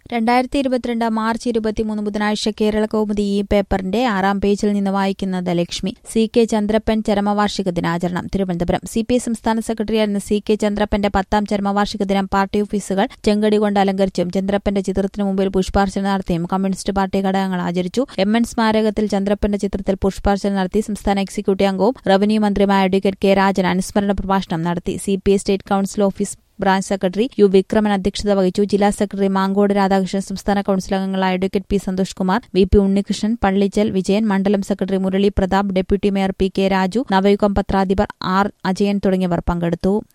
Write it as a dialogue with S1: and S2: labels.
S1: രണ്ടായിരത്തി ഇരുപത്തിരണ്ട് മാർച്ച് ഇരുപത്തിമൂന്ന് ബുധനാഴ്ച കേരള കൗമുദി ഈ പേപ്പറിന്റെ ആറാം പേജിൽ നിന്ന് വായിക്കുന്നത് ലക്ഷ്മി സി കെ ചന്ദ്രപ്പൻ ചരമവാർഷിക ദിനാചരണം തിരുവനന്തപുരം സി പി ഐ സംസ്ഥാന സെക്രട്ടറിയായിരുന്ന സി കെ ചന്ദ്രപ്പന്റെ പത്താം ചരമവാർഷിക ദിനം പാർട്ടി ഓഫീസുകൾ ചെങ്കടി കൊണ്ട് അലങ്കരിച്ചും ചന്ദ്രപ്പന്റെ ചിത്രത്തിനു മുമ്പിൽ പുഷ്പാർച്ചന നടത്തിയും കമ്മ്യൂണിസ്റ്റ് പാർട്ടി ഘടകങ്ങൾ ആചരിച്ചു എം എൻ സ്മാരകത്തിൽ ചന്ദ്രപ്പന്റെ ചിത്രത്തിൽ പുഷ്പാർച്ചന നടത്തി സംസ്ഥാന എക്സിക്യൂട്ടീവ് അംഗവും റവന്യൂ മന്ത്രിയുമായ അഡ്വക്കേറ്റ് കെ രാജൻ അനുസ്മരണ പ്രഭാഷണം നടത്തി C P I state council office branch secretary U Vikraman അധ്യക്ഷത വഹിച്ചു ജില്ലാ സെക്രട്ടറി മാങ്കോട് രാധാകൃഷ്ണൻ സംസ്ഥാന കൌൺസിൽ അംഗങ്ങളായ advocate P Santhosh Kumar V P Unnikrishnan Pallichal Vijayan മണ്ഡലം secretary Murali Prathap deputy mayor P K Raju Navayugam പത്രാധിപർ ആർ അജയൻ തുടങ്ങിയവർ പങ്കെടുത്തു